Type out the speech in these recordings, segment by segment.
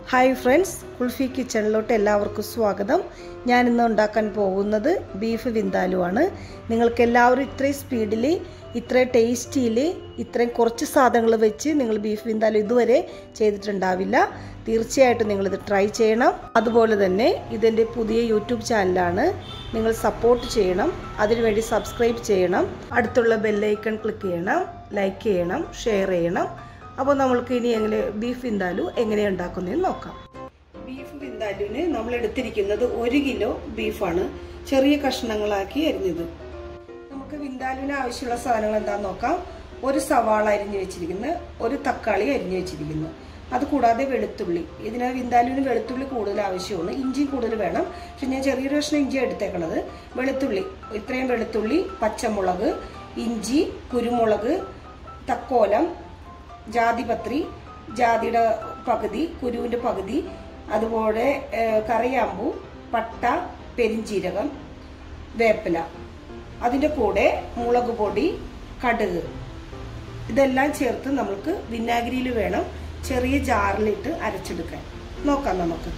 hi friends kulfi കിച്ചണിലോട്ട് എല്ലാവർക്കും സ്വാഗതം ഞാൻ ഇന്ന് ഉണ്ടാക്കാൻ പോകുന്നത് ബീഫ് വിന്താലു ആണ് നിങ്ങൾക്ക് എല്ലാവരും ഇത്രയും സ്പീഡിൽ ഇത്രയും ടേസ്റ്റിയിൽ ഇത്രയും കുറച്ച് സാധനങ്ങൾ വെച്ച് നിങ്ങൾ ബീഫ് വിന്താലു ഇതുവരെ ചെയ്തിട്ടുണ്ടാവില്ല തീർച്ചയായിട്ടും നിങ്ങളിത് ട്രൈ ചെയ്യണം അതുപോലെ തന്നെ ഇതെൻ്റെ പുതിയ യൂട്യൂബ് ചാനലാണ് നിങ്ങൾ സപ്പോർട്ട് ചെയ്യണം അതിനുവേണ്ടി സബ്സ്ക്രൈബ് ചെയ്യണം അടുത്തുള്ള ബെല്ലൈക്കൺ ക്ലിക്ക് ചെയ്യണം ലൈക്ക് ചെയ്യണം ഷെയർ ചെയ്യണം അപ്പോൾ നമ്മൾക്ക് ഇനി എങ്ങനെ ബീഫ് വിന്താലു എങ്ങനെ ഉണ്ടാക്കുന്നതെന്ന് നോക്കാം ബീഫ് വിന്താലുവിന് നമ്മൾ എടുത്തിരിക്കുന്നത് ഒരു കിലോ ബീഫാണ് ചെറിയ കഷ്ണങ്ങളാക്കി അരിഞ്ഞത് നമുക്ക് വിന്താലുവിന് ആവശ്യമുള്ള സാധനങ്ങൾ എന്താണെന്ന് നോക്കാം ഒരു സവാള അരിഞ്ഞു വെച്ചിരിക്കുന്നു ഒരു തക്കാളി അരിഞ്ഞു വെച്ചിരിക്കുന്നു അത് കൂടാതെ വെളുത്തുള്ളി ഇതിന് വിന്താലുവിന് വെളുത്തുള്ളി കൂടുതൽ ആവശ്യമാണ് ഇഞ്ചി കൂടുതൽ വേണം പക്ഷെ ഞാൻ ചെറിയൊരു കഷ്ണം ഇഞ്ചി എടുത്തേക്കണത് വെളുത്തുള്ളി ഇത്രയും വെളുത്തുള്ളി പച്ചമുളക് ഇഞ്ചി കുരുമുളക് തക്കോലം ജാതിപത്രി ജാതിയുടെ പകുതി കുരുവിൻ്റെ പകുതി അതുപോലെ കറിയാമ്പു പട്ട പെരിഞ്ചീരകം വേപ്പില അതിൻ്റെ കൂടെ മുളക് പൊടി കടുക് ഇതെല്ലാം ചേർത്ത് നമുക്ക് വിനാഗിരിയിൽ വേണം ചെറിയ ജാറിലിട്ട് അരച്ചെടുക്കാൻ നോക്കാം നമുക്ക്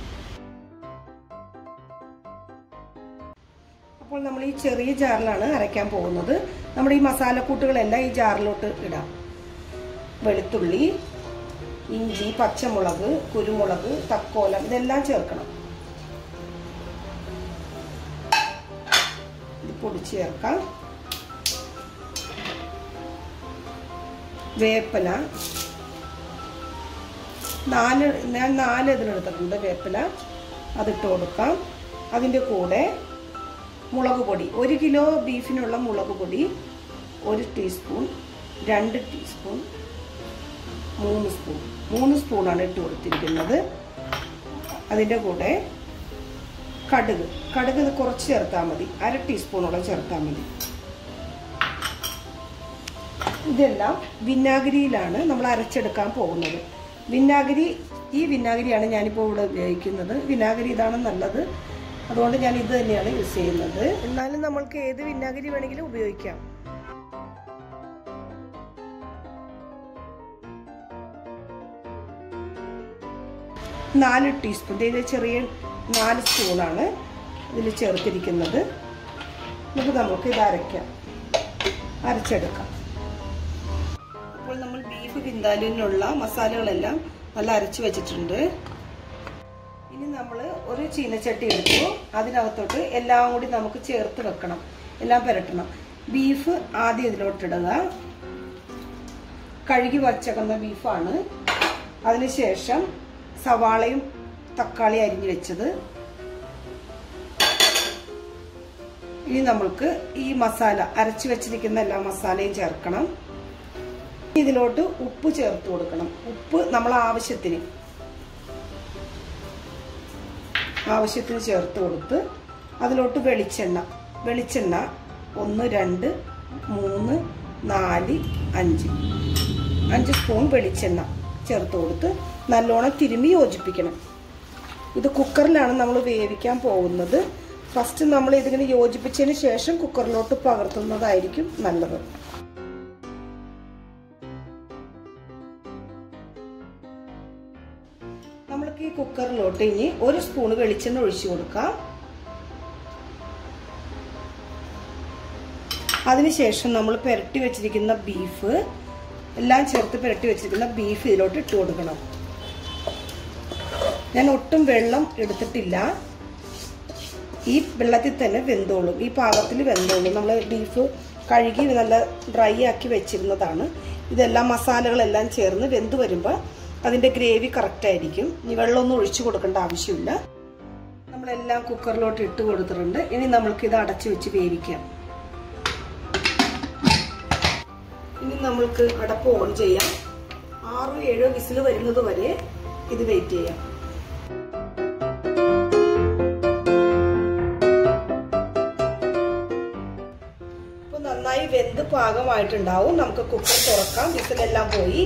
അപ്പോൾ നമ്മൾ ഈ ചെറിയ ജാറിലാണ് അരയ്ക്കാൻ പോകുന്നത് നമ്മുടെ ഈ മസാലക്കൂട്ടുകളെല്ലാം ഈ ജാറിലോട്ട് ഇടാം വെളുത്തുള്ളി ഇഞ്ചി പച്ചമുളക് കുരുമുളക് തക്കോലം ഇതെല്ലാം ചേർക്കണം ഇത് പൊടിച്ച് ചേർക്കാം വേപ്പില നാല് ഞാൻ നാല് ഇതിനെടുത്തിട്ടുണ്ട് വേപ്പില അതിട്ട് കൊടുക്കാം അതിൻ്റെ കൂടെ മുളക് പൊടി ഒരു കിലോ ബീഫിനുള്ള മുളക് പൊടി ഒരു ടീസ്പൂൺ രണ്ട് ടീസ്പൂൺ മൂന്ന് സ്പൂൺ മൂന്ന് സ്പൂണാണ് ഇട്ട് കൊടുത്തിരിക്കുന്നത് അതിൻ്റെ കൂടെ കടുക് കടുക് ഇത് കുറച്ച് ചേർത്താൽ മതി അര ടീസ്പൂണോളം ചേർത്താൽ മതി ഇതെല്ലാം വിനാഗിരിയിലാണ് നമ്മൾ അരച്ചെടുക്കാൻ പോകുന്നത് വിനാഗിരി ഈ വിനാഗിരിയാണ് ഞാനിപ്പോൾ ഇവിടെ ഉപയോഗിക്കുന്നത് വിനാഗിരി ഇതാണ് നല്ലത് അതുകൊണ്ട് ഞാൻ ഇത് തന്നെയാണ് യൂസ് ചെയ്യുന്നത് എന്നാലും നമ്മൾക്ക് ഏത് വിനാഗിരി വേണമെങ്കിലും ഉപയോഗിക്കാം നാല് ടീസ്പൂൺ ഇത് ചെറിയ നാല് സ്പൂണാണ് ഇതിൽ ചേർത്തിരിക്കുന്നത് എന്നിട്ട് നമുക്ക് ഇത് അരയ്ക്കാം അരച്ചെടുക്കാം അപ്പോൾ നമ്മൾ ബീഫ് പിന്താലിനുള്ള മസാലകളെല്ലാം നല്ല അരച്ച് വെച്ചിട്ടുണ്ട് ഇനി നമ്മൾ ഒരു ചീനച്ചട്ടി എടുത്തു അതിനകത്തോട്ട് എല്ലാം കൂടി നമുക്ക് ചേർത്ത് വെക്കണം എല്ലാം പുരട്ടണം ബീഫ് ആദ്യം ഇതിലോട്ടിടുക കഴുകി വച്ചകുന്ന ബീഫാണ് അതിനുശേഷം സവാളയും തക്കാളി അരിഞ്ഞു വെച്ചത് ഇനി നമ്മൾക്ക് ഈ മസാല അരച്ചു വെച്ചിരിക്കുന്ന എല്ലാ മസാലയും ചേർക്കണം ഇതിലോട്ട് ഉപ്പ് ചേർത്ത് കൊടുക്കണം ഉപ്പ് നമ്മൾ ആവശ്യത്തിന് ആവശ്യത്തിന് ചേർത്ത് കൊടുത്ത് അതിലോട്ട് വെളിച്ചെണ്ണ വെളിച്ചെണ്ണ ഒന്ന് രണ്ട് മൂന്ന് നാല് അഞ്ച് അഞ്ച് സ്പൂൺ വെളിച്ചെണ്ണ ചേർത്ത് കൊടുത്ത് നല്ലോണം തിരുമ്മി യോജിപ്പിക്കണം ഇത് കുക്കറിലാണ് നമ്മൾ വേവിക്കാൻ പോകുന്നത് ഫസ്റ്റ് നമ്മൾ ഇതിങ്ങനെ യോജിപ്പിച്ചതിന് ശേഷം കുക്കറിലോട്ട് പകർത്തുന്നതായിരിക്കും നല്ലത് നമ്മൾക്ക് ഈ കുക്കറിലോട്ട് ഇനി ഒരു സ്പൂണ് വെളിച്ചെണ്ണ ഒഴിച്ചു കൊടുക്കാം അതിനുശേഷം നമ്മൾ പുരട്ടി വെച്ചിരിക്കുന്ന ബീഫ് എല്ലാം ചേർത്ത് പുരട്ടി വെച്ചിരിക്കുന്ന ബീഫ് ഇതിലോട്ട് ഇട്ട് കൊടുക്കണം ഞാൻ ഒട്ടും വെള്ളം എടുത്തിട്ടില്ല ഈ വെള്ളത്തിൽ തന്നെ വെന്തോളും ഈ പാകത്തിൽ വെന്തോളും നമ്മൾ ബീഫ് കഴുകി നല്ല ഡ്രൈ ആക്കി വെച്ചിരുന്നതാണ് ഇതെല്ലാം മസാലകളെല്ലാം ചേർന്ന് വെന്ത് വരുമ്പോൾ അതിൻ്റെ ഗ്രേവി കറക്റ്റ് ആയിരിക്കും ഇനി വെള്ളമൊന്നും ഒഴിച്ചു കൊടുക്കേണ്ട ആവശ്യമില്ല നമ്മളെല്ലാം കുക്കറിലോട്ട് ഇട്ട് കൊടുത്തിട്ടുണ്ട് ഇനി നമ്മൾക്ക് ഇത് അടച്ചു വെച്ച് വേവിക്കാം ഇനി നമ്മൾക്ക് അടപ്പ് ഓൺ ചെയ്യാം ആറോ ഏഴോ വിസിൽ വരുന്നത് വരെ ഇത് വെയിറ്റ് ചെയ്യാം ഇപ്പൊ നന്നായി വെന്ത് പാകമായിട്ടുണ്ടാവും നമുക്ക് കുക്കർ തുറക്കാം വിസിലെല്ലാം പോയി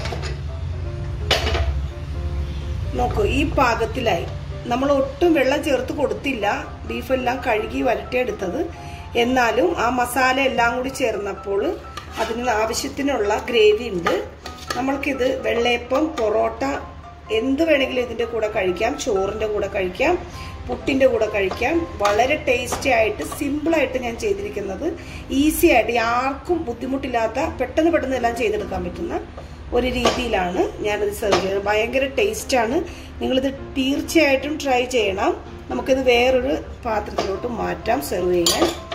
നോക്കൂ ഈ പാകത്തിലായി നമ്മൾ ഒട്ടും വെള്ളം ചേർത്ത് കൊടുത്തില്ല ബീഫെല്ലാം കഴുകി വരട്ടിയെടുത്തത് എന്നാലും ആ മസാല എല്ലാം കൂടി ചേർന്നപ്പോൾ അതിന് ആവശ്യത്തിനുള്ള ഗ്രേവി ഉണ്ട് നമ്മൾക്കിത് വെള്ളയപ്പം പൊറോട്ട എന്ത് വേണമെങ്കിലും ഇതിൻ്റെ കൂടെ കഴിക്കാം ചോറിൻ്റെ കൂടെ കഴിക്കാം പുട്ടിൻ്റെ കൂടെ കഴിക്കാം വളരെ ടേസ്റ്റി ആയിട്ട് സിമ്പിളായിട്ട് ഞാൻ ചെയ്തിരിക്കുന്നത് ഈസി ആയിട്ട് ആർക്കും ബുദ്ധിമുട്ടില്ലാത്ത പെട്ടെന്ന് പെട്ടെന്ന് എല്ലാം ചെയ്തെടുക്കാൻ പറ്റുന്ന ഒരു രീതിയിലാണ് ഞാനത് സെർവ് ചെയ്യുന്നത് ഭയങ്കര ടേസ്റ്റാണ് നിങ്ങളിത് തീർച്ചയായിട്ടും ട്രൈ ചെയ്യണം നമുക്കിത് വേറൊരു പാത്രത്തിലോട്ട് മാറ്റാം സെർവ് ചെയ്യാൻ